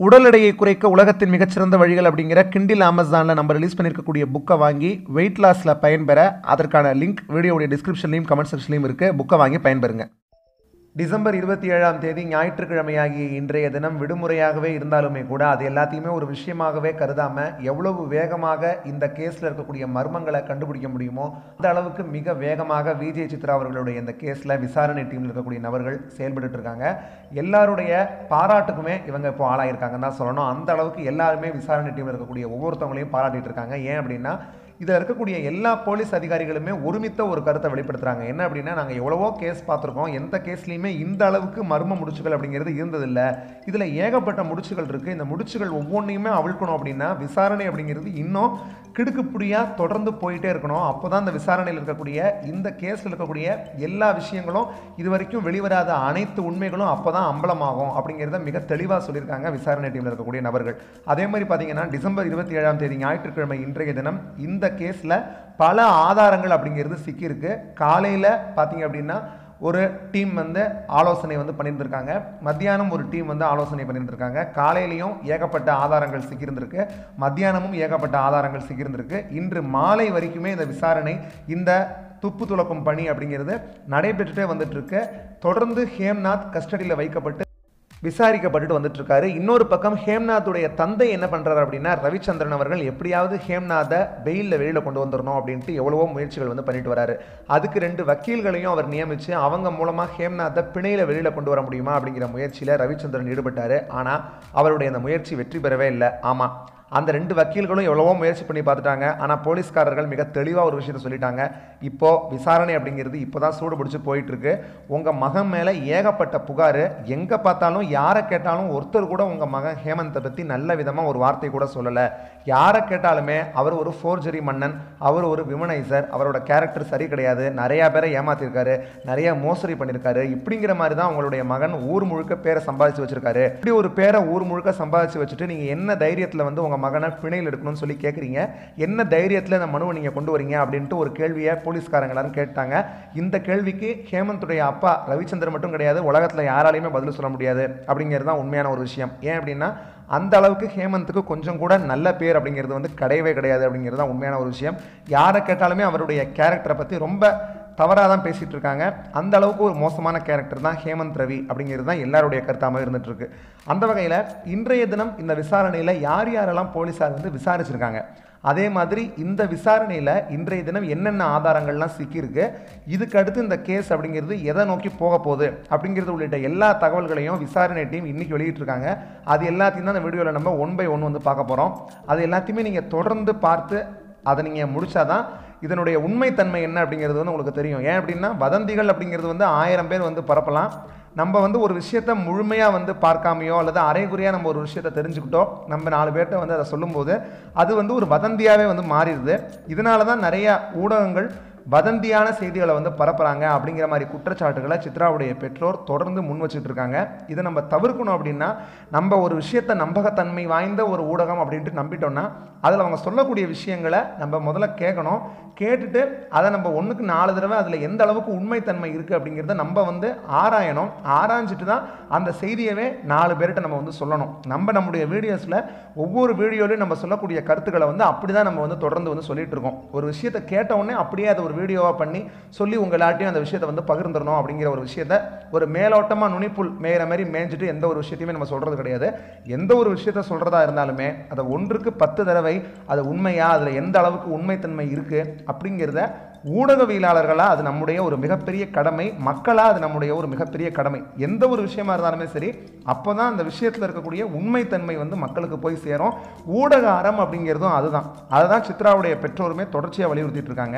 உடல் எடையை குறைக்க உலகத்தின் மிகச்சிறந்த வழிகள் அப்படிங்கிற கிண்டில் அமேசானில் நம்ம ரிலீஸ் பண்ணியிருக்கக்கூடிய புக்கை வாங்கி வெயிட் லாஸில் பயன்பெற அதற்கான லிங்க் வீடியோடைய டிஸ்கிரிப்ஷன்லையும் கமெண்ட் செக்ஷன்லையும் இருக்குது புக்கை வாங்கி பயன்பெறுங்க டிசம்பர் இருபத்தி ஏழாம் தேதி ஞாயிற்றுக்கிழமையாகிய இன்றைய தினம் விடுமுறையாகவே இருந்தாலுமே கூட அது எல்லாத்தையுமே ஒரு விஷயமாகவே கருதாம எவ்வளவு வேகமாக இந்த கேஸில் இருக்கக்கூடிய மர்மங்களை கண்டுபிடிக்க முடியுமோ அந்த அளவுக்கு மிக வேகமாக விஜய் சித்ரா அவர்களுடைய இந்த கேஸில் விசாரணை டீமில் இருக்கக்கூடிய நபர்கள் செயல்பட்டு இருக்காங்க எல்லாருடைய பாராட்டுக்குமே இவங்க இப்போ ஆளாயிருக்காங்கன்னு தான் சொல்லணும் அந்த அளவுக்கு எல்லாருமே விசாரணை டீமில் இருக்கக்கூடிய ஒவ்வொருத்தவங்களையும் பாராட்டிட்டு இருக்காங்க ஏன் அப்படின்னா இதில் இருக்கக்கூடிய எல்லா போலீஸ் அதிகாரிகளுமே ஒருமித்த ஒரு கருத்தை வெளிப்படுத்துறாங்க என்ன அப்படின்னா நாங்கள் எவ்வளவோ கேஸ் பார்த்துருக்கோம் எந்த கேஸ்லையுமே இந்த அளவுக்கு மர்ம முடிச்சுகள் அப்படிங்கிறது இருந்ததில்லை இதில் ஏகப்பட்ட முடிச்சுகள் இருக்குது இந்த முடிச்சுகள் ஒவ்வொன்றையுமே அவிழ்க்கணும் அப்படின்னா விசாரணை அப்படிங்கிறது இன்னும் கிடுக்குப்பிடியாக தொடர்ந்து போயிட்டே இருக்கணும் அப்போ தான் இந்த விசாரணையில் இருக்கக்கூடிய இந்த கேஸில் இருக்கக்கூடிய எல்லா விஷயங்களும் இது வரைக்கும் வெளிவராத அனைத்து உண்மைகளும் அப்போ தான் அம்பலமாகும் அப்படிங்கிறத மிக தெளிவாக சொல்லியிருக்காங்க விசாரணை டீமில் இருக்கக்கூடிய நபர்கள் அதே மாதிரி பார்த்தீங்கன்னா டிசம்பர் இருபத்தி ஏழாம் தேதி ஞாயிற்றுக்கிழமை இன்றைய தினம் இந்த கேஸில் பல ஆதாரங்கள் அப்படிங்கிறது சிக்கியிருக்கு காலையில் பார்த்தீங்க அப்படின்னா ஒரு டீம் வந்து ஆலோசனை வந்து பண்ணியிருந்திருக்காங்க மத்தியானம் ஒரு டீம் வந்து ஆலோசனை பண்ணியிருந்திருக்காங்க காலையிலையும் ஏகப்பட்ட ஆதாரங்கள் சிக்கியிருந்திருக்கு மத்தியானமும் ஏகப்பட்ட ஆதாரங்கள் சிக்கியிருந்திருக்கு இன்று மாலை வரைக்குமே இந்த விசாரணை இந்த துப்பு துளக்கும் பணி அப்படிங்கிறது நடைபெற்றுட்டே வந்துட்டு இருக்கு தொடர்ந்து ஹேம்நாத் கஸ்டடியில் வைக்கப்பட்டு விசாரிக்கப்பட்டுட்டு வந்துட்டு இருக்காரு இன்னொரு பக்கம் ஹேம்நாத்துடைய தந்தை என்ன பண்றாரு அப்படின்னா ரவிச்சந்திரன் அவர்கள் எப்படியாவது ஹேம்நாத்தை பெயிலில் வெளியில் கொண்டு வந்துடணும் அப்படின்ட்டு எவ்வளவோ முயற்சிகள் வந்து பண்ணிட்டு வராரு அதுக்கு ரெண்டு வக்கீல்களையும் அவர் நியமிச்சு அவங்க மூலமா ஹேம்நாத்தை பிணையில வெளியில் கொண்டு வர முடியுமா அப்படிங்கிற முயற்சியில் ரவிச்சந்திரன் ஈடுபட்டாரு ஆனால் அவருடைய அந்த முயற்சி வெற்றி பெறவே இல்லை ஆமாம் அந்த ரெண்டு வக்கீல்களும் எவ்வளவோ முயற்சி பண்ணி பார்த்துட்டாங்க ஆனால் போலீஸ்காரர்கள் மிக தெளிவாக ஒரு விஷயத்த சொல்லிட்டாங்க இப்போ விசாரணை அப்படிங்கிறது இப்போ தான் சூடு பிடிச்சி போயிட்டு இருக்கு உங்கள் மகன் மேலே ஏகப்பட்ட புகார் எங்கே பார்த்தாலும் யாரை கேட்டாலும் ஒருத்தர் கூட உங்கள் மகன் ஹேமந்தை பற்றி நல்ல விதமாக ஒரு வார்த்தை கூட சொல்லலை யாரை கேட்டாலுமே அவர் ஒரு ஃபோர்ஜரி மன்னன் அவர் ஒரு விமனைசர் அவரோட கேரக்டர் சரி கிடையாது நிறையா பேரை ஏமாத்திருக்காரு நிறைய மோசடி பண்ணியிருக்காரு இப்படிங்கிற மாதிரி தான் உங்களுடைய மகன் ஊர் முழுக்க பேரை சம்பாதிச்சு வச்சிருக்காரு இப்படி ஒரு பேரை ஊர் முழுக்க சம்பாதிச்சு வச்சுட்டு நீங்கள் என்ன தைரியத்தில் வந்து உங்கள் மகனை பிணையில் எடுக்கணும்னு சொல்லி கேட்குறீங்க என்ன தைரியத்தில் இந்த மனுவை நீங்கள் கொண்டு வரீங்க அப்படின்ட்டு ஒரு கேள்வியை போலீஸ்காரங்க எல்லாரும் கேட்டாங்க இந்த கேள்விக்கு ஹேமந்துடைய அப்பா ரவிச்சந்திரன் மட்டும் கிடையாது உலகத்தில் யாராலையுமே பதில் சொல்ல முடியாது அப்படிங்கிறது தான் உண்மையான ஒரு விஷயம் ஏன் அப்படின்னா அந்த அளவுக்கு ஹேமந்துக்கு கொஞ்சம் கூட நல்ல பேர் அப்படிங்கிறது வந்து கிடையவே கிடையாது அப்படிங்கிறது தான் உண்மையான ஒரு விஷயம் யாரை கேட்டாலுமே அவருடைய கேரக்டரை பற்றி ரொம்ப தவறாக தான் பேசிகிட்டு இருக்காங்க அந்த அளவுக்கு ஒரு மோசமான கேரக்டர் தான் ஹேமந்த் ரவி அப்படிங்கிறது தான் எல்லாருடைய கருத்தாக இருந்துட்டு இருக்கு அந்த வகையில் இன்றைய தினம் இந்த விசாரணையில் யார் யாரெல்லாம் போலீஸார் வந்து விசாரிச்சிருக்காங்க அதே மாதிரி இந்த விசாரணையில் இன்றைய தினம் என்னென்ன ஆதாரங்கள்லாம் சிக்கியிருக்கு இதுக்கு அடுத்து இந்த கேஸ் அப்படிங்கிறது எதை நோக்கி போக போகுது அப்படிங்கிறது உள்ளிட்ட எல்லா தகவல்களையும் விசாரணை டீம் இன்னைக்கு வெளியிட்டிருக்காங்க அது எல்லாத்தையும் தான் இந்த வீடியோவில் நம்ம ஒன் பை ஒன் வந்து பார்க்க போகிறோம் அது எல்லாத்தையுமே நீங்கள் தொடர்ந்து பார்த்து அதை நீங்கள் முடிச்சாதான் இதனுடைய உண்மைத்தன்மை என்ன அப்படிங்கிறது வந்து உங்களுக்கு தெரியும் ஏன் அப்படின்னா வதந்திகள் அப்படிங்கிறது வந்து ஆயிரம் பேர் வந்து பரப்பலாம் நம்ம வந்து ஒரு விஷயத்த முழுமையாக வந்து பார்க்காமையோ அல்லது அரைகுறையாக நம்ம ஒரு விஷயத்த தெரிஞ்சுக்கிட்டோ நம்ம நாலு பேர்கிட்ட வந்து அதை சொல்லும்போது அது வந்து ஒரு வதந்தியாகவே வந்து மாறிடுது இதனால தான் நிறைய ஊடகங்கள் வதந்தியான செய்திகளை வந்து பரப்புறாங்க அப்படிங்கிற மாதிரி குற்றச்சாட்டுகளை சித்ராவுடைய பெற்றோர் தொடர்ந்து முன் வச்சுட்டு இருக்காங்க இதை நம்ம தவிர்க்கணும் அப்படின்னா நம்ம ஒரு விஷயத்தை நம்பகத்தன்மை வாய்ந்த ஒரு ஊடகம் அப்படின்ட்டு நம்பிட்டோம்னா அதில் அவங்க சொல்லக்கூடிய விஷயங்களை நம்ம முதல்ல கேட்கணும் கேட்டுட்டு அதை நம்ம ஒன்றுக்கு நாலு தடவை அதில் எந்த அளவுக்கு உண்மைத்தன்மை இருக்குது அப்படிங்கிறத நம்ம வந்து ஆராயணும் ஆராய்ஞ்சிட்டு தான் அந்த செய்தியவே நாலு பேர்கிட்ட நம்ம வந்து சொல்லணும் நம்ம நம்முடைய வீடியோஸில் ஒவ்வொரு வீடியோலையும் நம்ம சொல்லக்கூடிய கருத்துக்களை வந்து அப்படி தான் நம்ம வந்து தொடர்ந்து வந்து சொல்லிட்டு இருக்கோம் ஒரு விஷயத்தை கேட்ட உடனே அப்படியே அதை ஒரு வீடியோவாக பண்ணி சொல்லி உங்களாட்டையும் அந்த விஷயத்தை வந்து பகிர்ந்துடணும் அப்படிங்கிற ஒரு விஷயத்த ஒரு மேலோட்டமாக நுனிப்புல் மேயிற மாதிரி மேய்ஞ்சிட்டு எந்த ஒரு விஷயத்தையுமே நம்ம சொல்கிறது கிடையாது எந்த ஒரு விஷயத்த சொல்கிறதா இருந்தாலுமே அதை ஒன்றுக்கு பத்து தடவை அது உண்மையா அதில் எந்த அளவுக்கு உண்மைத்தன்மை இருக்குது அப்படிங்கிறத ஊடகவியலாளர்களாக அது நம்முடைய ஒரு மிகப்பெரிய கடமை மக்களாக அது நம்முடைய ஒரு மிகப்பெரிய கடமை எந்த ஒரு விஷயமா இருந்தாலுமே சரி அப்போ தான் அந்த விஷயத்தில் இருக்கக்கூடிய உண்மைத்தன்மை வந்து மக்களுக்கு போய் சேரும் ஊடக அறம் அப்படிங்கிறதும் அதுதான் அதை தான் சித்ராவுடைய பெற்றோருமே தொடர்ச்சியாக வலியுறுத்திட்டு இருக்காங்க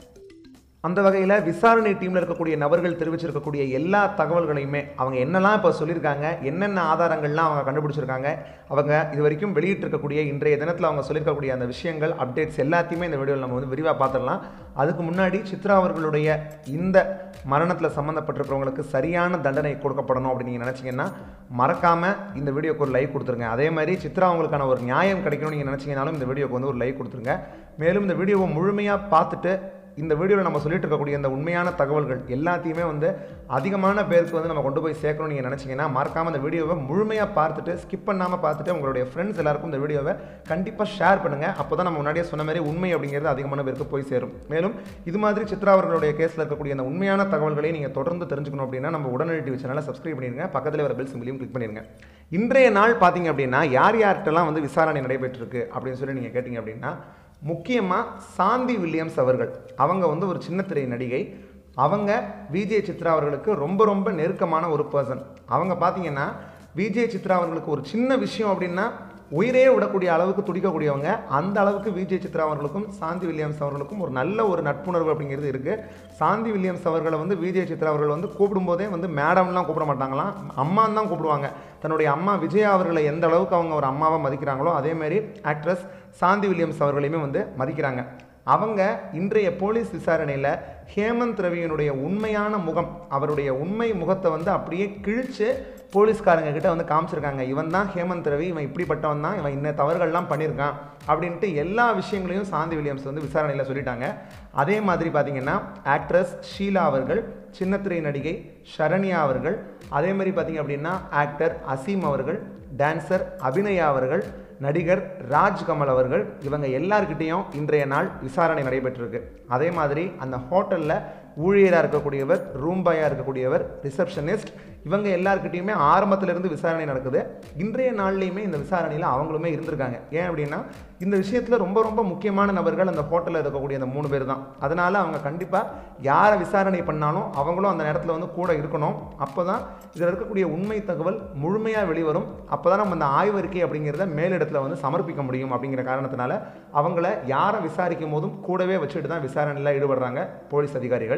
அந்த வகையில் விசாரணை டீமில் இருக்கக்கூடிய நபர்கள் தெரிவிச்சிருக்கக்கூடிய எல்லா தகவல்களையுமே அவங்க என்னெல்லாம் இப்போ சொல்லியிருக்காங்க என்னென்ன ஆதாரங்கள்லாம் அவங்க கண்டுபிடிச்சிருக்காங்க அவங்க இது வரைக்கும் வெளியிட்டிருக்கக்கூடிய இன்றைய தினத்தில் அவங்க சொல்லியிருக்கக்கூடிய அந்த விஷயங்கள் அப்டேட்ஸ் எல்லாத்தையுமே இந்த வீடியோவில் நம்ம வந்து விரிவாக பார்த்துடலாம் அதுக்கு முன்னாடி சித்ரா அவர்களுடைய இந்த மரணத்தில் சம்மந்தப்பட்டிருக்கிறவங்களுக்கு சரியான தண்டனை கொடுக்கப்படணும் அப்படின்னு நீங்கள் நினச்சிங்கன்னா மறக்காமல் இந்த வீடியோக்கு ஒரு லைக் கொடுத்துருங்க அதே மாதிரி சித்ரா அவங்களுக்கான ஒரு நியாயம் கிடைக்கணும்னு நீங்கள் நினச்சிங்கனாலும் இந்த வீடியோக்கு வந்து ஒரு லைக் கொடுத்துருங்க மேலும் இந்த வீடியோவை முழுமையாக பார்த்துட்டு இந்த வீடியோவில் நம்ம சொல்லிட்டு இருக்கக்கூடிய இந்த உண்மையான தகவல்கள் எல்லாத்தையுமே வந்து அதிகமான பேருக்கு வந்து நம்ம கொண்டு போய் சேர்க்கணும்னு நீங்கள் நினச்சிங்கன்னா மறக்காமல் இந்த வீடியோவை முழுமையாக பார்த்துட்டு ஸ்கிப் பண்ணாமல் பார்த்துட்டு உங்களுடைய ஃப்ரெண்ட்ஸ் எல்லாருக்கும் இந்த வீடியோவை கண்டிப்பாக ஷேர் பண்ணுங்கள் அப்போ தான் நம்ம முன்னாடியே சொன்ன மாதிரி உண்மை அப்படிங்கிறது அதிகமான பேருக்கு போய் சேரும் மேலும் இது மாதிரி சித்ரா அவர்களுடைய கேஸில் இருக்கக்கூடிய அந்த உண்மையான தகவல்களை நீங்கள் தொடர்ந்து தெரிஞ்சுக்கணும் அப்படின்னா நம்ம உடனடி டிவி சேனலை சப்ஸ்கிரைப் பண்ணிடுங்க பக்கத்தில் வர பெல் சிம்பிளையும் கிளிக் பண்ணிடுங்க இன்றைய நாள் பார்த்தீங்க அப்படின்னா யார் யார்கிட்டலாம் வந்து விசாரணை நடைபெற்றிருக்கு அப்படின்னு சொல்லி நீங்கள் கேட்டிங்க அப்படின்னா முக்கியமாக சாந்தி வில்லியம்ஸ் அவர்கள் அவங்க வந்து ஒரு சின்னத்திரை நடிகை அவங்க விஜய் சித்ரா அவர்களுக்கு ரொம்ப ரொம்ப நெருக்கமான ஒரு பர்சன் அவங்க பார்த்தீங்கன்னா விஜய் சித்ரா அவர்களுக்கு ஒரு சின்ன விஷயம் அப்படின்னா உயிரே விடக்கூடிய அளவுக்கு துடிக்கக்கூடியவங்க அந்த அளவுக்கு விஜய் சித்ரா அவர்களுக்கும் சாந்தி வில்லியம்ஸ் அவர்களுக்கும் ஒரு நல்ல ஒரு நட்புணர்வு அப்படிங்கிறது இருக்குது சாந்தி வில்லியம்ஸ் அவர்களை வந்து விஜய் சித்ரா அவர்கள் வந்து கூப்பிடும்போதே வந்து மேடம்லாம் கூப்பிட மாட்டாங்களாம் அம்மான்னு தான் கூப்பிடுவாங்க தன்னுடைய அம்மா விஜயா அவர்களை எந்த அளவுக்கு அவங்க ஒரு அம்மாவை மதிக்கிறாங்களோ அதேமாரி ஆக்ட்ரஸ் சாந்தி வில்லியம்ஸ் அவர்களையுமே வந்து மதிக்கிறாங்க அவங்க இன்றைய போலீஸ் விசாரணையில் ஹேமந்த் ரவியினுடைய உண்மையான முகம் அவருடைய உண்மை முகத்தை வந்து அப்படியே கிழிச்சு போலீஸ்காரங்க கிட்ட வந்து காமிச்சிருக்காங்க இவன் தான் ஹேமந்த் ரவி இவன் இப்படிப்பட்டவன் தான் இவன் இன்ன தவறுகள்லாம் பண்ணியிருக்கான் அப்படின்ட்டு எல்லா விஷயங்களையும் சாந்தி வில்லியம்ஸ் வந்து விசாரணையில் சொல்லிட்டாங்க அதே மாதிரி பார்த்தீங்கன்னா ஆக்ட்ரஸ் ஷீலா அவர்கள் சின்னத்திரை நடிகை ஷரண்யா அவர்கள் அதே மாதிரி பார்த்தீங்க அப்படின்னா ஆக்டர் அசீம் அவர்கள் டான்சர் அபிநயா அவர்கள் நடிகர் ராஜ்கமல் அவர்கள் இவங்க எல்லார்கிட்டேயும் இன்றைய நாள் விசாரணை நடைபெற்றிருக்கு அதே மாதிரி அந்த ஹோட்டலில் ஊழியராக இருக்கக்கூடியவர் ரூம் பாயாக இருக்கக்கூடியவர் ரிசப்ஷனிஸ்ட் இவங்க எல்லாருக்கிட்டையுமே ஆரம்பத்திலிருந்து விசாரணை நடக்குது இன்றைய நாள்லையுமே இந்த விசாரணையில் அவங்களுமே இருந்திருக்காங்க ஏன் அப்படின்னா இந்த விஷயத்தில் ரொம்ப ரொம்ப முக்கியமான நபர்கள் அந்த ஹோட்டலில் இருக்கக்கூடிய அந்த மூணு பேர் தான் அதனால் அவங்க கண்டிப்பாக யாரை விசாரணை பண்ணாலும் அவங்களும் அந்த நேரத்தில் வந்து கூட இருக்கணும் அப்போ தான் இதில் இருக்கக்கூடிய உண்மை தகவல் முழுமையாக வெளிவரும் அப்போ தான் நம்ம அந்த ஆய்வறிக்கை அப்படிங்கிறத மேலிடத்தில் வந்து சமர்ப்பிக்க முடியும் அப்படிங்கிற காரணத்தினால அவங்கள யாரை விசாரிக்கும் போதும் கூடவே வச்சுட்டு தான் விசாரணையில் ஈடுபடுறாங்க போலீஸ் அதிகாரிகள்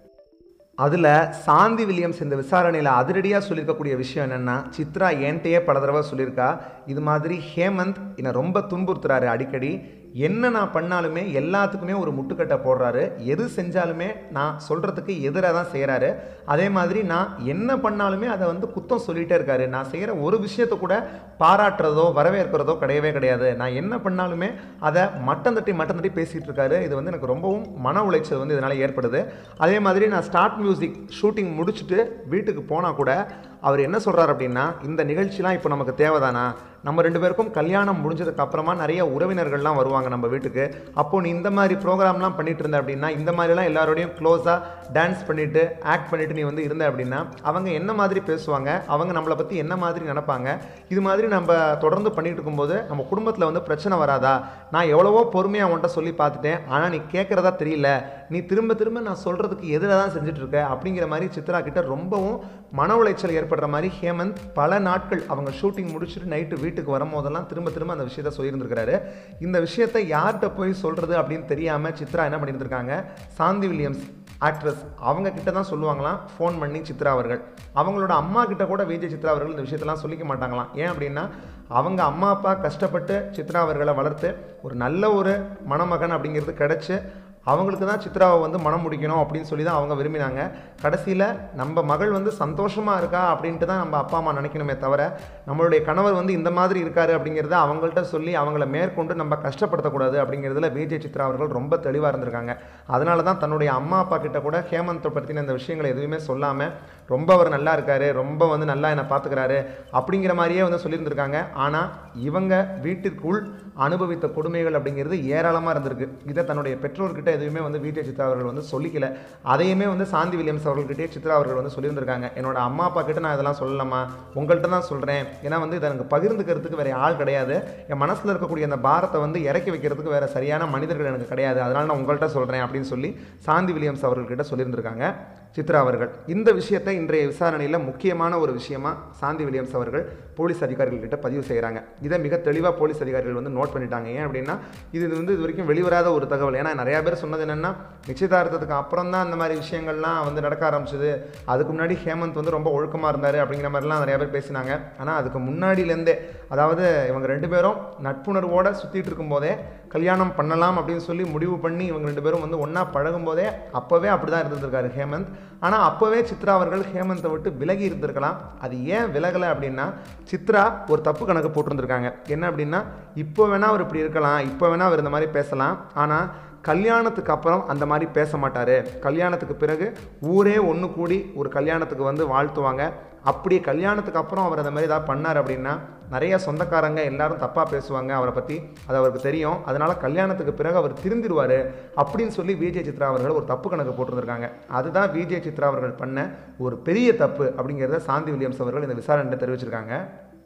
அதில் சாந்தி வில்லியம்ஸ் இந்த விசாரணையில் அதிரடியாக சொல்லியிருக்கக்கூடிய விஷயம் என்னென்னா சித்ரா என்கிட்டயே பல தடவை சொல்லியிருக்கா இது மாதிரி ஹேமந்த் என்னை ரொம்ப துன்புறுத்துறாரு அடிக்கடி என்ன நான் பண்ணாலுமே எல்லாத்துக்குமே ஒரு முட்டுக்கட்டை போடுறாரு எது செஞ்சாலுமே நான் சொல்கிறதுக்கு எதிராக தான் செய்கிறாரு அதே மாதிரி நான் என்ன பண்ணாலுமே அதை வந்து குத்தம் சொல்லிகிட்டே இருக்காரு நான் செய்கிற ஒரு விஷயத்தை கூட பாராட்டுறதோ வரவேற்கிறதோ கிடையவே கிடையாது நான் என்ன பண்ணாலுமே அதை மட்டம் தட்டி மட்டம் தட்டி பேசிகிட்டு இருக்காரு இது வந்து எனக்கு ரொம்பவும் மன உளைச்சல் வந்து இதனால் ஏற்படுது அதே மாதிரி நான் ஸ்டார்ட் மியூசிக் ஷூட்டிங் முடிச்சுட்டு வீட்டுக்கு போனால் கூட அவர் என்ன சொல்கிறார் அப்படின்னா இந்த நிகழ்ச்சிலாம் இப்போ நமக்கு தேவைதானா நம்ம ரெண்டு பேருக்கும் கல்யாணம் முடிஞ்சதுக்கு அப்புறமா நிறைய உறவினர்கள்லாம் வருவாங்க நம்ம வீட்டுக்கு அப்போ நீ இந்த மாதிரி ப்ரோக்ராம்லாம் பண்ணிட்டு இருந்த அப்படின்னா இந்த மாதிரிலாம் எல்லாரோடையும் க்ளோஸாக டான்ஸ் பண்ணிட்டு ஆக்ட் பண்ணிட்டு நீ வந்து இருந்த அப்படின்னா அவங்க என்ன மாதிரி பேசுவாங்க அவங்க நம்மளை பற்றி என்ன மாதிரி நினைப்பாங்க இது மாதிரி நம்ம தொடர்ந்து பண்ணிட்டு இருக்கும்போது நம்ம குடும்பத்தில் வந்து பிரச்சனை வராதா நான் எவ்வளவோ பொறுமையாக உன்ட்ட சொல்லி பார்த்துட்டேன் ஆனால் நீ கேட்குறதா தெரியல நீ திரும்ப திரும்ப நான் சொல்கிறதுக்கு எதிராக தான் செஞ்சுட்டு இருக்க அப்படிங்கிற மாதிரி சித்ரா கிட்ட ரொம்பவும் மன உளைச்சல் ஏற்படுற மாதிரி ஹேமந்த் பல நாட்கள் அவங்க ஷூட்டிங் முடிச்சுட்டு நைட்டு வீட்டுக்கு வரும்போதெல்லாம் திரும்ப திரும்ப அந்த விஷயத்த சொல்லியிருந்திருக்கிறாரு இந்த விஷயத்தை யார்கிட்ட போய் சொல்கிறது அப்படின்னு தெரியாமல் சித்ரா என்ன பண்ணியிருந்திருக்காங்க சாந்தி வில்லியம்ஸ் ஆக்ட்ரஸ் அவங்க கிட்ட தான் சொல்லுவாங்களாம் ஃபோன் பண்ணி சித்ரா அவர்கள் அவங்களோட அம்மா கிட்ட கூட விஜய் சித்ரா அவர்கள் இந்த விஷயத்தெல்லாம் சொல்லிக்க மாட்டாங்களாம் ஏன் அப்படின்னா அவங்க அம்மா அப்பா கஷ்டப்பட்டு சித்ரா அவர்களை வளர்த்து ஒரு நல்ல ஒரு மணமகன் அப்படிங்கிறது கிடச்சி அவங்களுக்கு தான் சித்ராவை வந்து மனம் முடிக்கணும் அப்படின்னு சொல்லி தான் அவங்க விரும்பினாங்க கடைசியில் நம்ம மகள் வந்து சந்தோஷமாக இருக்கா அப்படின்ட்டு தான் நம்ம அப்பா அம்மா நினைக்கணுமே தவிர நம்மளுடைய கணவர் வந்து இந்த மாதிரி இருக்காரு அப்படிங்கிறத அவங்கள்ட்ட சொல்லி அவங்கள மேற்கொண்டு நம்ம கஷ்டப்படுத்தக்கூடாது அப்படிங்கிறதுல விஜய் சித்ரா அவர்கள் ரொம்ப தெளிவாக இருந்திருக்காங்க அதனால தான் தன்னுடைய அம்மா அப்பா கிட்ட கூட ஹேமந்தை பற்றின இந்த விஷயங்களை எதுவுமே சொல்லாமல் ரொம்ப அவர் நல்லா இருக்காரு ரொம்ப வந்து நல்லா என்னை பார்த்துக்கிறாரு அப்படிங்கிற மாதிரியே வந்து சொல்லியிருந்திருக்காங்க ஆனால் இவங்க வீட்டிற்குள் அனுபவித்த கொடுமைகள் அப்படிங்கிறது ஏராளமாக இருந்திருக்கு இதை தன்னுடைய பெற்றோர்கிட்ட எதுவுமே வந்து விஜய் சித்ரா அவர்கள் வந்து சொல்லிக்கல அதையுமே வந்து சாந்தி வில்லியம்ஸ் அவர்கள்கிட்டயே சித்ரா அவர்கள் வந்து சொல்லியிருந்திருக்காங்க என்னோட அம்மா அப்பா கிட்ட நான் இதெல்லாம் சொல்லலாமா உங்கள்கிட்ட தான் சொல்கிறேன் ஏன்னா வந்து இதை எனக்கு பகிர்ந்துக்கிறதுக்கு வேறு ஆள் கிடையாது என் மனசில் இருக்கக்கூடிய அந்த பாரத்தை வந்து இறக்கி வைக்கிறதுக்கு வேறு சரியான மனிதர்கள் எனக்கு கிடையாது அதனால் நான் உங்கள்கிட்ட சொல்கிறேன் அப்படின்னு சொல்லி சாந்தி வில்லியம்ஸ் அவர்கள்கிட்ட சொல்லியிருந்திருக்காங்க சித்ரா அவர்கள் இந்த விஷயத்தை இன்றைய விசாரணையில் முக்கியமான ஒரு விஷயமா சாந்தி வில்லியம்ஸ் அவர்கள் போலீஸ் அதிகாரிகள்கிட்ட பதிவு செய்கிறாங்க இதை மிக தெளிவாக போலீஸ் அதிகாரிகள் வந்து நோட் பண்ணிட்டாங்க ஏன் அப்படின்னா இது வந்து இது வரைக்கும் வெளிவராத ஒரு தகவல் ஏன்னா நிறையா பேர் சொன்னது என்னென்னா நிச்சயதார்த்தத்துக்கு அப்புறம் தான் இந்த மாதிரி விஷயங்கள்லாம் வந்து நடக்க ஆரம்பிச்சது அதுக்கு முன்னாடி ஹேமந்த் வந்து ரொம்ப ஒழுக்கமாக இருந்தார் அப்படிங்கிற மாதிரிலாம் நிறையா பேர் பேசினாங்க ஆனால் அதுக்கு முன்னாடியிலேருந்தே அதாவது இவங்க ரெண்டு பேரும் நட்புணர்வோடு சுற்றிட்டு இருக்கும்போதே கல்யாணம் பண்ணலாம் அப்படின்னு சொல்லி முடிவு பண்ணி இவங்க ரெண்டு பேரும் வந்து ஒன்றா பழகும்போதே அப்போவே அப்படி தான் இருந்திருக்காரு ஹேமந்த் ஆனால் அப்போவே சித்ரா அவர்கள் ஹேமந்தை விட்டு விலகி இருந்திருக்கலாம் அது ஏன் விலகலை அப்படின்னா சித்ரா ஒரு தப்பு கணக்கு போட்டிருந்திருக்காங்க என்ன அப்படின்னா இப்போ வேணால் அவர் இப்படி இருக்கலாம் இப்போ வேணால் அவர் இந்த மாதிரி பேசலாம் ஆனால் கல்யாணத்துக்கு அப்புறம் அந்த மாதிரி பேச மாட்டார் கல்யாணத்துக்கு பிறகு ஊரே ஒன்று கூடி ஒரு கல்யாணத்துக்கு வந்து வாழ்த்துவாங்க அப்படி கல்யாணத்துக்கு அப்புறம் அவர் அந்த மாதிரி ஏதாவது பண்ணார் அப்படின்னா நிறைய சொந்தக்காரங்க எல்லாரும் தப்பாக பேசுவாங்க அவரை பற்றி அது அவருக்கு தெரியும் அதனால் கல்யாணத்துக்கு பிறகு அவர் திருந்திடுவார் அப்படின்னு சொல்லி விஜய் சித்ரா அவர்கள் ஒரு தப்பு கணக்கு போட்டிருந்திருக்காங்க அதுதான் விஜய் சித்ரா அவர்கள் பண்ண ஒரு பெரிய தப்பு அப்படிங்கிறத சாந்தி வில்லியம்ஸ் அவர்கள் இந்த விசாரணையில் தெரிவிச்சிருக்காங்க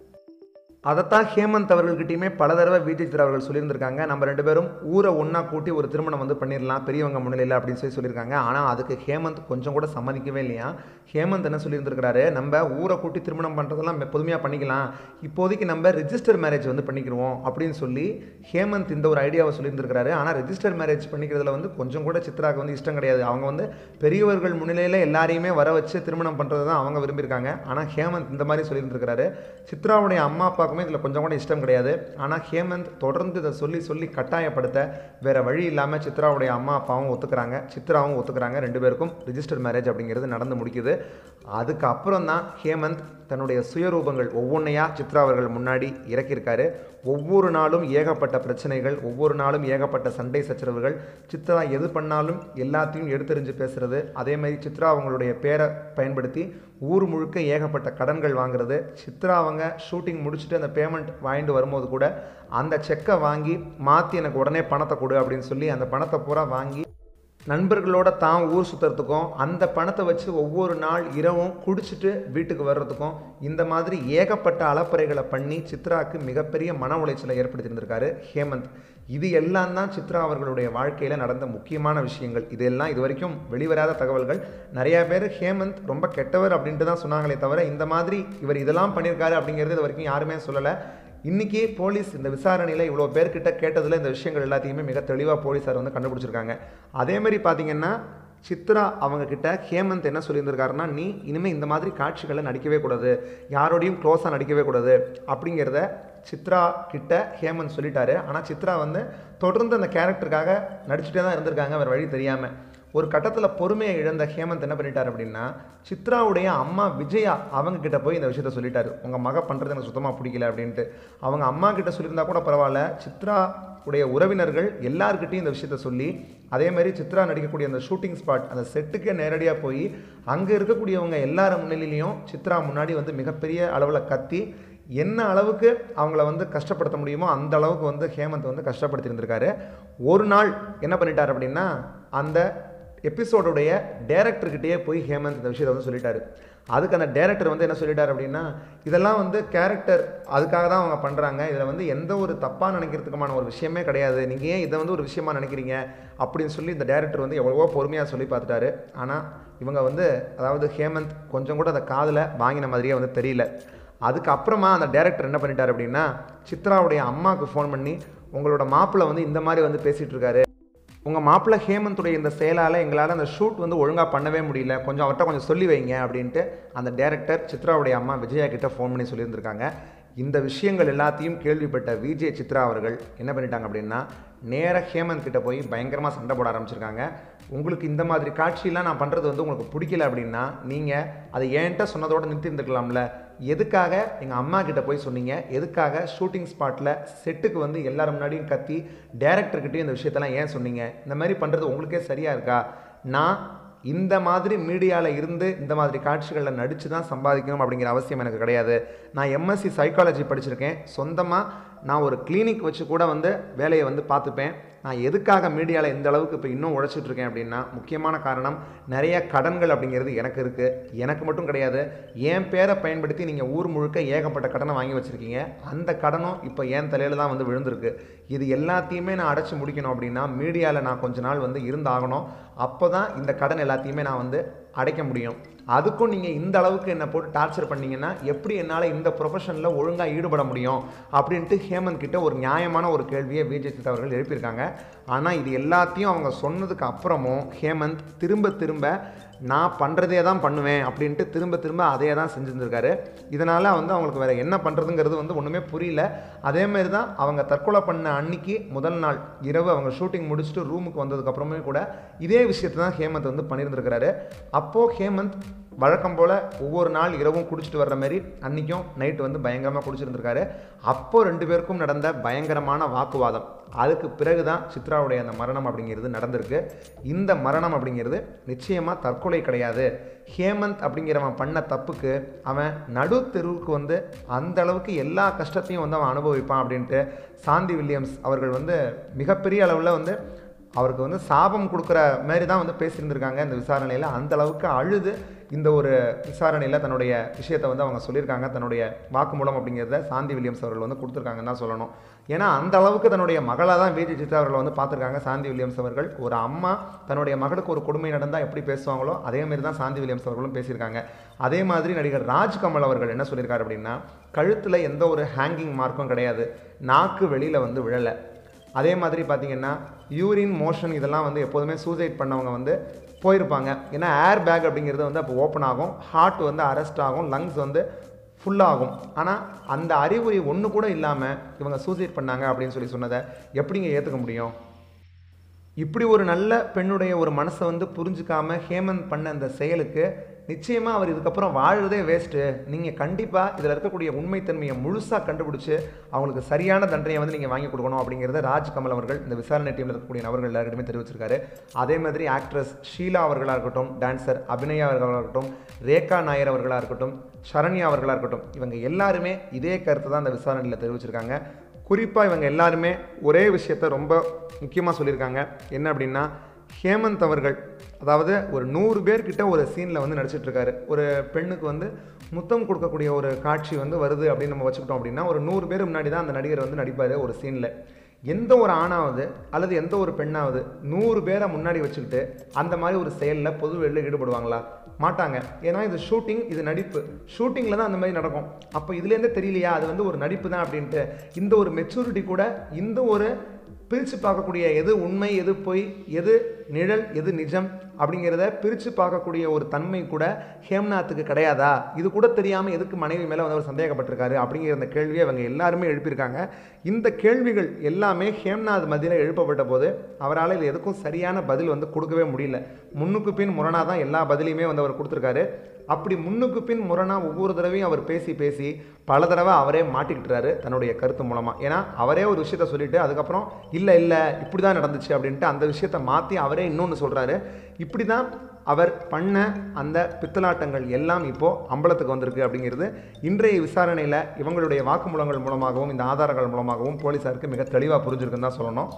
அதைத்தான் ஹேமந்த் அவர்கள்கிட்டயுமே பல தடவை விஜய் சித்ரா அவர்கள் சொல்லியிருந்திருக்காங்க நம்ம ரெண்டு பேரும் ஊரை ஒன்றா கூட்டி ஒரு திருமணம் வந்து பண்ணிடலாம் பெரியவங்க முன்னிலையில் அப்படின்னு சொல்லி சொல்லியிருக்காங்க ஆனால் அதுக்கு ஹேமந்த் கொஞ்சம் கூட சம்மதிக்கவே இல்லையா ஹேமந்த் என்ன சொல்லியிருந்திருக்கிறாரு நம்ம ஊரை கூட்டி திருமணம் பண்ணுறதெல்லாம் பொதுமையாக பண்ணிக்கலாம் இப்போதைக்கு நம்ம ரிஜிஸ்டர் மேரேஜ் வந்து பண்ணிக்கிடுவோம் அப்படின்னு சொல்லி ஹேமந்த் இந்த ஒரு ஐடியாவை சொல்லியிருந்திருக்கிறாரு ஆனால் ரெஜிஸ்டர் மேரேஜ் பண்ணிக்கிறதுல வந்து கொஞ்சம் கூட சித்ராவுக்கு வந்து இஷ்டம் கிடையாது அவங்க வந்து பெரியவர்கள் முன்னிலையில் எல்லாரையுமே வர வச்சு திருமணம் பண்ணுறது தான் அவங்க விரும்பியிருக்காங்க ஆனால் ஹேமந்த் இந்த மாதிரி சொல்லியிருந்திருக்கிறாரு சித்ராவுடைய அம்மா அப்பாவுக்குமே இதில் கொஞ்சம் கூட இஷ்டம் கிடையாது ஆனால் ஹேமந்த் தொடர்ந்து இதை சொல்லி சொல்லி கட்டாயப்படுத்த வேற வழி இல்லாமல் சித்ராவுடைய அம்மா அப்பாவும் ஒத்துக்கிறாங்க சித்ராவும் ஒத்துக்கிறாங்க ரெண்டு பேருக்கும் ரிஜிஸ்டர் மேரேஜ் அப்படிங்கிறது நடந்து முடிக்குது அதுக்கப்புறம் தான் ஹேமந்த் தன்னுடைய சுயரூபங்கள் ஒவ்வொன்றையா சித்ரா அவர்கள் முன்னாடி இறக்கியிருக்காரு ஒவ்வொரு நாளும் ஏகப்பட்ட பிரச்சனைகள் ஒவ்வொரு நாளும் ஏகப்பட்ட சண்டை சச்சரவுகள் சித்ரா எது பண்ணாலும் எல்லாத்தையும் எடுத்தெறிஞ்சு பேசுறது அதே மாதிரி சித்ரா அவங்களுடைய பேரை பயன்படுத்தி ஊர் முழுக்க ஏகப்பட்ட கடன்கள் வாங்குறது சித்ரா அவங்க ஷூட்டிங் முடிச்சுட்டு அந்த பேமெண்ட் வாங்கிட்டு வரும்போது கூட அந்த செக்கை வாங்கி மாற்றி எனக்கு உடனே பணத்தை கொடு அப்படின்னு சொல்லி அந்த பணத்தை பூரா வாங்கி நண்பர்களோட தான் ஊர் சுற்றுறதுக்கும் அந்த பணத்தை வச்சு ஒவ்வொரு நாள் இரவும் குடிச்சிட்டு வீட்டுக்கு வர்றதுக்கும் இந்த மாதிரி ஏகப்பட்ட அலப்பறைகளை பண்ணி சித்ராவுக்கு மிகப்பெரிய மன உளைச்சலை ஏற்படுத்தியிருந்திருக்காரு ஹேமந்த் இது எல்லாம் தான் சித்ரா அவர்களுடைய வாழ்க்கையில் நடந்த முக்கியமான விஷயங்கள் இதெல்லாம் இது வரைக்கும் வெளிவராத தகவல்கள் நிறையா பேர் ஹேமந்த் ரொம்ப கெட்டவர் அப்படின்ட்டு தான் சொன்னாங்களே தவிர இந்த மாதிரி இவர் இதெல்லாம் பண்ணியிருக்காரு அப்படிங்கிறது இது வரைக்கும் யாருமே சொல்லலை இன்றைக்கி போலீஸ் இந்த விசாரணையில் இவ்வளோ பேர்கிட்ட கேட்டதில் இந்த விஷயங்கள் எல்லாத்தையுமே மிக தெளிவாக போலீஸார் வந்து கண்டுபிடிச்சிருக்காங்க அதே மாதிரி பார்த்தீங்கன்னா சித்ரா அவங்க கிட்ட ஹேமந்த் என்ன சொல்லியிருந்திருக்காருன்னா நீ இனிமேல் இந்த மாதிரி காட்சிகளை நடிக்கவே கூடாது யாரோடையும் க்ளோஸாக நடிக்கவே கூடாது அப்படிங்கிறத சித்ரா கிட்ட ஹேமந்த் சொல்லிட்டாரு ஆனால் சித்ரா வந்து தொடர்ந்து அந்த கேரக்டருக்காக நடிச்சுட்டே தான் இருந்திருக்காங்க வேறு வழி தெரியாமல் ஒரு கட்டத்தில் பொறுமையை இழந்த ஹேமந்த் என்ன பண்ணிட்டார் அப்படின்னா சித்ராவுடைய அம்மா விஜயா அவங்க கிட்ட போய் இந்த விஷயத்த சொல்லிட்டாரு உங்கள் மக பண்ணுறது எனக்கு சுத்தமாக பிடிக்கல அப்படின்ட்டு அவங்க அம்மா கிட்ட சொல்லியிருந்தா கூட பரவாயில்ல சித்ரா உடைய உறவினர்கள் எல்லார்கிட்டையும் இந்த விஷயத்த சொல்லி அதே மாதிரி சித்ரா நடிக்கக்கூடிய அந்த ஷூட்டிங் ஸ்பாட் அந்த செட்டுக்கே நேரடியாக போய் அங்கே இருக்கக்கூடியவங்க எல்லார முன்னிலையும் சித்ரா முன்னாடி வந்து மிகப்பெரிய அளவில் கத்தி என்ன அளவுக்கு அவங்கள வந்து கஷ்டப்படுத்த முடியுமோ அந்த அளவுக்கு வந்து ஹேமந்த் வந்து கஷ்டப்படுத்தியிருந்திருக்காரு ஒரு நாள் என்ன பண்ணிட்டார் அப்படின்னா அந்த எபிசோடுடைய டேரக்டர்கிட்டயே போய் ஹேமந்த் இந்த விஷயத்தை வந்து சொல்லிட்டாரு அதுக்கு அந்த டேரக்டர் வந்து என்ன சொல்லிட்டார் அப்படின்னா இதெல்லாம் வந்து கேரக்டர் அதுக்காக தான் அவங்க பண்ணுறாங்க இதில் வந்து எந்த ஒரு தப்பாக நினைக்கிறதுக்குமான ஒரு விஷயமே கிடையாது நீங்கள் ஏன் இதை வந்து ஒரு விஷயமா நினைக்கிறீங்க அப்படின்னு சொல்லி இந்த டேரக்டர் வந்து எவ்வளவோ பொறுமையாக சொல்லி பார்த்துட்டாரு ஆனால் இவங்க வந்து அதாவது ஹேமந்த் கொஞ்சம் கூட அதை காதில் வாங்கின மாதிரியே வந்து தெரியல அதுக்கப்புறமா அந்த டேரக்டர் என்ன பண்ணிட்டார் அப்படின்னா சித்ராவுடைய அம்மாவுக்கு ஃபோன் பண்ணி உங்களோட மாப்பிள்ளை வந்து இந்த மாதிரி வந்து பேசிகிட்டு இருக்காரு உங்கள் மாப்பிள்ளை ஹேமந்துடைய இந்த செயலால் எங்களால் அந்த ஷூட் வந்து ஒழுங்காக பண்ணவே முடியல கொஞ்சம் அவர்கிட்ட கொஞ்சம் சொல்லி வைங்க அப்படின்ட்டு அந்த டேரக்டர் சித்ராவுடைய அம்மா விஜயா கிட்ட ஃபோன் பண்ணி சொல்லியிருந்திருக்காங்க இந்த விஷயங்கள் எல்லாத்தையும் கேள்விப்பட்ட விஜய் சித்ரா அவர்கள் என்ன பண்ணிட்டாங்க அப்படின்னா நேராக ஹேமந்த் கிட்ட போய் பயங்கரமாக சண்டை போட ஆரம்பிச்சிருக்காங்க உங்களுக்கு இந்த மாதிரி காட்சியெல்லாம் நான் பண்ணுறது வந்து உங்களுக்கு பிடிக்கல அப்படின்னா நீங்கள் அதை என்கிட்ட சொன்னதோடு நிறுத்தி இருந்துக்கலாம்ல எதுக்காக எங்கள் அம்மா கிட்ட போய் சொன்னீங்க எதுக்காக ஷூட்டிங் ஸ்பாட்டில் செட்டுக்கு வந்து எல்லாரும் முன்னாடியும் கத்தி டேரக்டர்கிட்டையும் இந்த விஷயத்தெல்லாம் ஏன் சொன்னீங்க இந்த மாதிரி பண்ணுறது உங்களுக்கே சரியாக இருக்கா நான் இந்த மாதிரி மீடியாவில் இருந்து இந்த மாதிரி காட்சிகளில் நடித்து தான் சம்பாதிக்கணும் அப்படிங்கிற அவசியம் எனக்கு கிடையாது நான் எம்எஸ்சி சைக்காலஜி படிச்சிருக்கேன் சொந்தமாக நான் ஒரு கிளினிக் வச்சு கூட வந்து வேலையை வந்து பார்த்துப்பேன் நான் எதுக்காக மீடியாவில் இந்த அளவுக்கு இப்போ இன்னும் உழைச்சிட்டு இருக்கேன் அப்படின்னா முக்கியமான காரணம் நிறைய கடன்கள் அப்படிங்கிறது எனக்கு இருக்குது எனக்கு மட்டும் கிடையாது என் பேரை பயன்படுத்தி நீங்கள் ஊர் முழுக்க ஏகப்பட்ட கடனை வாங்கி வச்சுருக்கீங்க அந்த கடனும் இப்போ என் தலையில் தான் வந்து விழுந்திருக்கு இது எல்லாத்தையுமே நான் அடைச்சி முடிக்கணும் அப்படின்னா மீடியாவில் நான் கொஞ்ச நாள் வந்து இருந்தாகணும் அப்போ தான் இந்த கடன் எல்லாத்தையுமே நான் வந்து அடைக்க முடியும் அதுக்கும் நீங்கள் இந்த அளவுக்கு என்னை போட்டு டார்ச்சர் பண்ணீங்கன்னா எப்படி என்னால் இந்த ப்ரொஃபஷனில் ஒழுங்காக ஈடுபட முடியும் அப்படின்ட்டு ஹேமந்த் கிட்ட ஒரு நியாயமான ஒரு கேள்வியை விஜய் சித் அவர்கள் எழுப்பியிருக்காங்க ஆனால் இது எல்லாத்தையும் அவங்க சொன்னதுக்கு அப்புறமும் ஹேமந்த் திரும்ப திரும்ப நான் பண்ணுறதே தான் பண்ணுவேன் அப்படின்ட்டு திரும்ப திரும்ப அதே தான் செஞ்சுருந்துருக்காரு இதனால் வந்து அவங்களுக்கு வேறு என்ன பண்ணுறதுங்கிறது வந்து ஒன்றுமே புரியல அதேமாரி தான் அவங்க தற்கொலை பண்ண அன்னைக்கு முதல் நாள் இரவு அவங்க ஷூட்டிங் முடிச்சுட்டு ரூமுக்கு வந்ததுக்கப்புறமே கூட இதே விஷயத்தை தான் ஹேமந்த் வந்து பண்ணியிருந்திருக்கிறாரு அப்போது ஹேமந்த் வழக்கம் போல் ஒவ்வொரு நாள் இரவும் குடிச்சிட்டு வர்ற மாதிரி அன்றைக்கும் நைட்டு வந்து பயங்கரமாக குடிச்சிருந்திருக்காரு அப்போ ரெண்டு பேருக்கும் நடந்த பயங்கரமான வாக்குவாதம் அதுக்கு பிறகு தான் சித்ராவுடைய அந்த மரணம் அப்படிங்கிறது நடந்திருக்கு இந்த மரணம் அப்படிங்கிறது நிச்சயமாக தற்கொலை கிடையாது ஹேமந்த் அப்படிங்கிறவன் பண்ண தப்புக்கு அவன் நடு தெருவுக்கு வந்து அந்த அளவுக்கு எல்லா கஷ்டத்தையும் வந்து அவன் அனுபவிப்பான் அப்படின்ட்டு சாந்தி வில்லியம்ஸ் அவர்கள் வந்து மிகப்பெரிய அளவில் வந்து அவருக்கு வந்து சாபம் கொடுக்குற மாதிரி தான் வந்து பேசியிருந்திருக்காங்க இந்த விசாரணையில் அந்த அளவுக்கு அழுது இந்த ஒரு விசாரணையில் தன்னுடைய விஷயத்தை வந்து அவங்க சொல்லியிருக்காங்க தன்னுடைய வாக்குமூலம் அப்படிங்கிறத சாந்தி வில்லியம்ஸ் அவர்கள் வந்து கொடுத்துருக்காங்கன்னு தான் சொல்லணும் ஏன்னா அந்த அளவுக்கு தன்னுடைய மகளாக தான் விஜய் சித்ரா அவர்களை வந்து பார்த்துருக்காங்க சாந்தி வில்லியம்ஸ் அவர்கள் ஒரு அம்மா தன்னுடைய மகளுக்கு ஒரு கொடுமை நடந்தால் எப்படி பேசுவாங்களோ அதே மாதிரி தான் சாந்தி வில்லியம்ஸ் அவர்களும் பேசியிருக்காங்க அதே மாதிரி நடிகர் ராஜ்கமல் அவர்கள் என்ன சொல்லியிருக்காரு அப்படின்னா கழுத்தில் எந்த ஒரு ஹேங்கிங் மார்க்கும் கிடையாது நாக்கு வெளியில் வந்து விழலை அதே மாதிரி பார்த்தீங்கன்னா யூரின் மோஷன் இதெல்லாம் வந்து எப்போதுமே சூசைட் பண்ணவங்க வந்து போயிருப்பாங்க ஏன்னா ஏர் பேக் அப்படிங்கிறது வந்து அப்போ ஓப்பன் ஆகும் ஹார்ட் வந்து அரெஸ்ட் ஆகும் லங்ஸ் வந்து ஃபுல்லாகும் ஆனால் அந்த அறிகுறி ஒன்று கூட இல்லாமல் இவங்க சூசைட் பண்ணாங்க அப்படின்னு சொல்லி சொன்னதை எப்படிங்க ஏற்றுக்க முடியும் இப்படி ஒரு நல்ல பெண்ணுடைய ஒரு மனசை வந்து புரிஞ்சுக்காம ஹேமந்த் பண்ண அந்த செயலுக்கு நிச்சயமாக அவர் இதுக்கப்புறம் வாழ்றதே வேஸ்ட்டு நீங்கள் கண்டிப்பாக இதில் இருக்கக்கூடிய உண்மைத்தன்மையை முழுசாக கண்டுபிடிச்சி அவங்களுக்கு சரியான தண்டனையை வந்து நீங்கள் வாங்கி கொடுக்கணும் அப்படிங்கிறத ராஜ்கமல் அவர்கள் இந்த விசாரணை டீமில் இருக்கக்கூடிய நபர்கள் எல்லாருக்கிட்டுமே தெரிவிச்சிருக்காரு அதே மாதிரி ஆக்ட்ரஸ் ஷீலா அவர்களாக இருக்கட்டும் டான்சர் அபிநயா அவர்களாக இருக்கட்டும் ரேகா நாயர் அவர்களாக இருக்கட்டும் சரண்யா அவர்களாக இருக்கட்டும் இவங்க எல்லாருமே இதே கருத்தை தான் இந்த விசாரணையில் தெரிவிச்சிருக்காங்க குறிப்பாக இவங்க எல்லாருமே ஒரே விஷயத்த ரொம்ப முக்கியமாக சொல்லியிருக்காங்க என்ன அப்படின்னா ஹேமந்த் அவர்கள் அதாவது ஒரு நூறு பேர்கிட்ட ஒரு சீனில் வந்து நடிச்சிட்டு இருக்காரு ஒரு பெண்ணுக்கு வந்து முத்தம் கொடுக்கக்கூடிய ஒரு காட்சி வந்து வருது அப்படின்னு நம்ம வச்சுக்கிட்டோம் அப்படின்னா ஒரு நூறு பேர் முன்னாடி தான் அந்த நடிகர் வந்து நடிப்பார் ஒரு சீனில் எந்த ஒரு ஆணாவது அல்லது எந்த ஒரு பெண்ணாவது நூறு பேரை முன்னாடி வச்சுக்கிட்டு அந்த மாதிரி ஒரு செயலில் பொது வெளியில் ஈடுபடுவாங்களா மாட்டாங்க ஏன்னா இது ஷூட்டிங் இது நடிப்பு ஷூட்டிங்கில் தான் அந்த மாதிரி நடக்கும் அப்போ இதுலேருந்தே தெரியலையா அது வந்து ஒரு நடிப்பு தான் அப்படின்ட்டு இந்த ஒரு மெச்சூரிட்டி கூட இந்த ஒரு பிரித்து பார்க்கக்கூடிய எது உண்மை எது பொய் எது நிழல் எது நிஜம் அப்படிங்கிறத பிரித்து பார்க்கக்கூடிய ஒரு தன்மை கூட ஹேம்நாத்துக்கு கிடையாதா இது கூட தெரியாமல் எதுக்கு மனைவி மேலே வந்து அவர் சந்தேகப்பட்டிருக்காரு அப்படிங்கிற அந்த கேள்வியை அவங்க எல்லாருமே எழுப்பியிருக்காங்க இந்த கேள்விகள் எல்லாமே ஹேம்நாத் மத்தியில் எழுப்பப்பட்ட போது அவரால் இது எதுக்கும் சரியான பதில் வந்து கொடுக்கவே முடியல முன்னுக்கு பின் முரணாக தான் எல்லா பதிலையுமே வந்து அவர் கொடுத்துருக்காரு அப்படி முன்னுக்கு பின் முரணாக ஒவ்வொரு தடவையும் அவர் பேசி பேசி பல தடவை அவரே மாட்டிக்கிட்டுறாரு தன்னுடைய கருத்து மூலமாக ஏன்னா அவரே ஒரு விஷயத்த சொல்லிட்டு அதுக்கப்புறம் இல்லை இல்லை இப்படி தான் நடந்துச்சு அப்படின்ட்டு அந்த விஷயத்தை மாற்றி அவரே இன்னொன்று சொல்கிறாரு இப்படி தான் அவர் பண்ண அந்த பித்தலாட்டங்கள் எல்லாம் இப்போது அம்பலத்துக்கு வந்திருக்கு அப்படிங்கிறது இன்றைய விசாரணையில் இவங்களுடைய வாக்குமூலங்கள் மூலமாகவும் இந்த ஆதாரங்கள் மூலமாகவும் போலீஸாருக்கு மிக தெளிவாக புரிஞ்சிருக்குன்னு தான் சொல்லணும்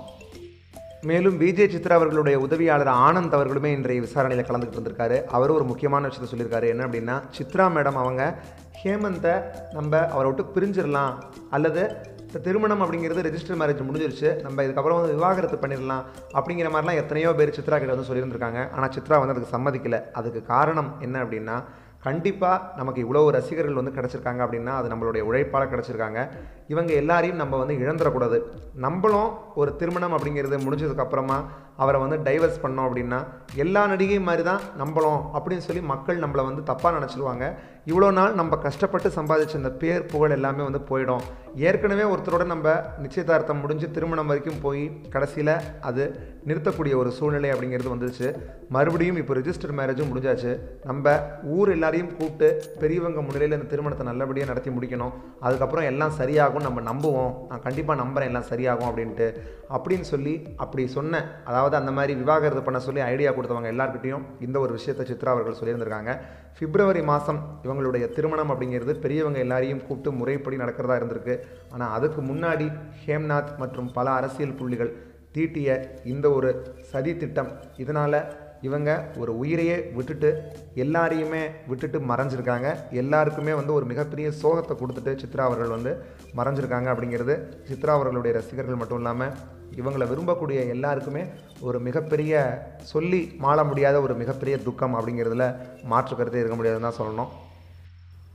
மேலும் விஜய் சித்ரா அவர்களுடைய உதவியாளர் ஆனந்த் அவர்களுமே இன்றைய விசாரணையில் கலந்துக்கிட்டு இருந்திருக்காரு அவர் ஒரு முக்கியமான விஷயத்தை சொல்லியிருக்காரு என்ன அப்படின்னா சித்ரா மேடம் அவங்க ஹேமந்தை நம்ம அவரை விட்டு பிரிஞ்சிடலாம் அல்லது இந்த திருமணம் அப்படிங்கிறது ரெஜிஸ்டர் மேரேஜ் முடிஞ்சிருச்சு நம்ம இதுக்கப்புறம் வந்து விவாகரத்து பண்ணிடலாம் அப்படிங்கிற மாதிரிலாம் எத்தனையோ பேர் சித்ரா கிட்ட வந்து சொல்லியிருந்திருக்காங்க ஆனால் சித்ரா வந்து அதுக்கு சம்மதிக்கலை அதுக்கு காரணம் என்ன அப்படின்னா கண்டிப்பாக நமக்கு இவ்வளோ ரசிகர்கள் வந்து கிடச்சிருக்காங்க அப்படின்னா அது நம்மளுடைய உழைப்பால் கிடச்சிருக்காங்க இவங்க எல்லாரையும் நம்ம வந்து இழந்துடக்கூடாது நம்மளும் ஒரு திருமணம் அப்படிங்கிறது முடிஞ்சதுக்கப்புறமா அவரை வந்து டைவர்ஸ் பண்ணோம் அப்படின்னா எல்லா நடிகை மாதிரி தான் நம்மளும் அப்படின்னு சொல்லி மக்கள் நம்மளை வந்து தப்பாக நினச்சிடுவாங்க இவ்வளோ நாள் நம்ம கஷ்டப்பட்டு சம்பாதிச்ச இந்த பேர் புகழ் எல்லாமே வந்து போயிடும் ஏற்கனவே ஒருத்தரோட நம்ம நிச்சயதார்த்தம் முடிஞ்சு திருமணம் வரைக்கும் போய் கடைசியில் அது நிறுத்தக்கூடிய ஒரு சூழ்நிலை அப்படிங்கிறது வந்துருச்சு மறுபடியும் இப்போ ரிஜிஸ்டர் மேரேஜும் முடிஞ்சாச்சு நம்ம ஊர் எல்லாரையும் கூப்பிட்டு பெரியவங்க முன்னிலையில் இந்த திருமணத்தை நல்லபடியாக நடத்தி முடிக்கணும் அதுக்கப்புறம் எல்லாம் சரியாகும் நம்ம நம்புவோம் நான் கண்டிப்பாக நம்புகிறேன் எல்லாம் சரியாகும் அப்படின்ட்டு அப்படின்னு சொல்லி அப்படி சொன்ன அதாவது அந்த மாதிரி விவாகரத்து பண்ண சொல்லி ஐடியா கொடுத்தவங்க எல்லாருக்கிட்டையும் இந்த ஒரு விஷயத்தை சித்ரா அவர்கள் சொல்லியிருந்திருக்காங்க பிப்ரவரி மாதம் இவங்களுடைய திருமணம் அப்படிங்கிறது பெரியவங்க எல்லாரையும் கூப்பிட்டு முறைப்படி நடக்கிறதா இருந்திருக்கு ஆனால் அதுக்கு முன்னாடி ஹேம்நாத் மற்றும் பல அரசியல் புள்ளிகள் தீட்டிய இந்த ஒரு சதி திட்டம் இதனால் இவங்க ஒரு உயிரையே விட்டுட்டு எல்லாரையுமே விட்டுட்டு மறைஞ்சிருக்காங்க எல்லாருக்குமே வந்து ஒரு மிகப்பெரிய சோகத்தை கொடுத்துட்டு சித்ரா அவர்கள் வந்து மறைஞ்சிருக்காங்க அப்படிங்கிறது சித்ரா அவர்களுடைய ரசிகர்கள் மட்டும் இல்லாமல் இவங்களை விரும்பக்கூடிய எல்லாருக்குமே ஒரு மிகப்பெரிய சொல்லி மாள முடியாத ஒரு மிகப்பெரிய துக்கம் அப்படிங்கிறதுல மாற்று கருத்தே இருக்க முடியாதுன்னு தான் சொல்லணும்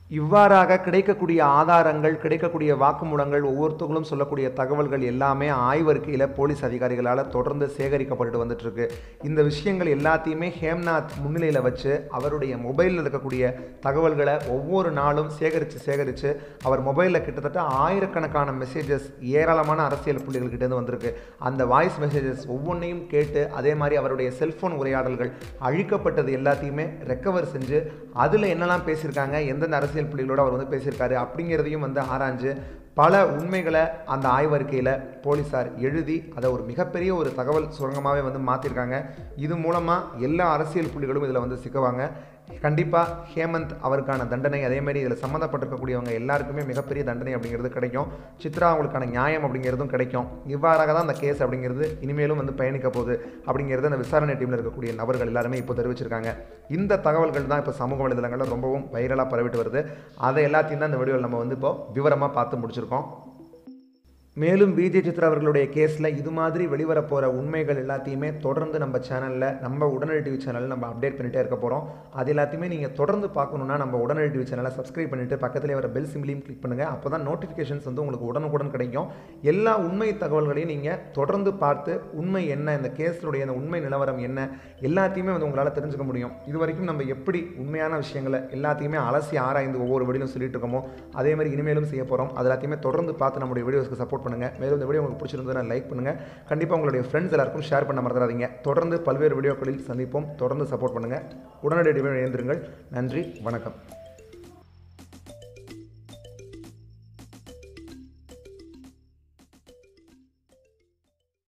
இவ்வாறாக கிடைக்கக்கூடிய ஆதாரங்கள் கிடைக்கக்கூடிய வாக்குமூலங்கள் ஒவ்வொருத்தவங்களும் சொல்லக்கூடிய தகவல்கள் எல்லாமே ஆய்வறிக்கையில் போலீஸ் அதிகாரிகளால் தொடர்ந்து சேகரிக்கப்பட்டு வந்துட்டு இருக்கு இந்த விஷயங்கள் எல்லாத்தையுமே ஹேம்நாத் முன்னிலையில் வச்சு அவருடைய மொபைலில் இருக்கக்கூடிய தகவல்களை ஒவ்வொரு நாளும் சேகரித்து சேகரித்து அவர் மொபைலில் கிட்டத்தட்ட ஆயிரக்கணக்கான மெசேஜஸ் ஏராளமான அரசியல் புள்ளிகள்கிட்டேருந்து வந்திருக்கு அந்த வாய்ஸ் மெசேஜஸ் ஒவ்வொன்றையும் கேட்டு அதே மாதிரி அவருடைய செல்ஃபோன் உரையாடல்கள் அழிக்கப்பட்டது எல்லாத்தையுமே ரெக்கவர் செஞ்சு அதில் என்னெல்லாம் பேசியிருக்காங்க எந்தெந்த அரசியல் புள்ளிகளோடு அவர் வந்து பேசியிருக்காரு அப்படிங்கிறதையும் வந்து ஆராய்ஞ்சு பல உண்மைகளை அந்த ஆய்வறிக்கையில் போலீஸார் எழுதி அதை ஒரு மிகப்பெரிய ஒரு தகவல் சுரங்கமாகவே வந்து மாற்றிருக்காங்க இது மூலமாக எல்லா அரசியல் புள்ளிகளும் இதில் வந்து சிக்குவாங்க கண்டிப்பாக ஹேமந்த் அவருக்கான தண்டனை அதேமாதிரி இதில் சம்மந்தப்பட்டிருக்கக்கூடியவங்க எல்லாருக்குமே மிகப்பெரிய தண்டனை அப்படிங்கிறது கிடைக்கும் சித்ரா அவங்களுக்கான நியாயம் அப்படிங்கிறதும் கிடைக்கும் இவ்வாறாக தான் அந்த கேஸ் அப்படிங்கிறது இனிமேலும் வந்து பயணிக்க போகுது அப்படிங்கிறது அந்த விசாரணை டீமில் இருக்கக்கூடிய நபர்கள் எல்லாருமே இப்போ தெரிவிச்சிருக்காங்க இந்த தகவல்கள் தான் இப்போ சமூக வலைதளங்களில் ரொம்பவும் வைரலாக பரவிட்டு வருது அதை எல்லாத்தையும் தான் இந்த வீடியோவில் நம்ம வந்து இப்போ விவரமாக பார்த்து முடிச்சிருக்கோம் மேலும் விஜய் சித்ரா அவர்களுடைய கேஸில் இது மாதிரி வெளிவர போகிற உண்மைகள் எல்லாத்தையுமே தொடர்ந்து நம்ம சேனலில் நம்ம உடனடி டிவி சேனலில் நம்ம அப்டேட் பண்ணிகிட்டே இருக்க போகிறோம் அது எல்லாத்தையுமே நீங்கள் தொடர்ந்து பார்க்கணுன்னா நம்ம உடனடி டிவி சேனலை சப்ஸ்கிரைப் பண்ணிவிட்டு பக்கத்தில் வர பெல் சிம்லையும் கிளிக் பண்ணுங்கள் அப்போ தான் நோட்டிஃபிகேஷன்ஸ் வந்து உங்களுக்கு உடனுக்குடன் கிடைக்கும் எல்லா உண்மை தகவல்களையும் நீங்கள் தொடர்ந்து பார்த்து உண்மை என்ன இந்த கேஸினுடைய அந்த உண்மை நிலவரம் என்ன எல்லாத்தையுமே வந்து உங்களால் தெரிஞ்சுக்க முடியும் இது வரைக்கும் நம்ம எப்படி உண்மையான விஷயங்களை எல்லாத்தையுமே அலசி ஆராய்ந்து ஒவ்வொரு வீடியோவும் சொல்லிட்டு இருக்கோமோ அதே மாதிரி இனிமேலும் செய்ய போகிறோம் அது எல்லாத்தையுமே தொடர்ந்து பார்த்து நம்முடைய வீடியோஸ்க்கு சப்போர்ட் பண்ணுங்கள் மேலும் இந்த வீடியோ உங்களுக்கு பிடிச்சிருந்ததுன்னா லைக் பண்ணுங்கள் கண்டிப்பாக உங்களுடைய ஃப்ரெண்ட்ஸ் எல்லாருக்கும் ஷேர் பண்ண மறந்துடாதீங்க தொடர்ந்து பல்வேறு வீடியோக்களில் சந்திப்போம் தொடர்ந்து சப்போர்ட் பண்ணுங்கள் உடனடி இணைந்திருங்கள் நன்றி வணக்கம்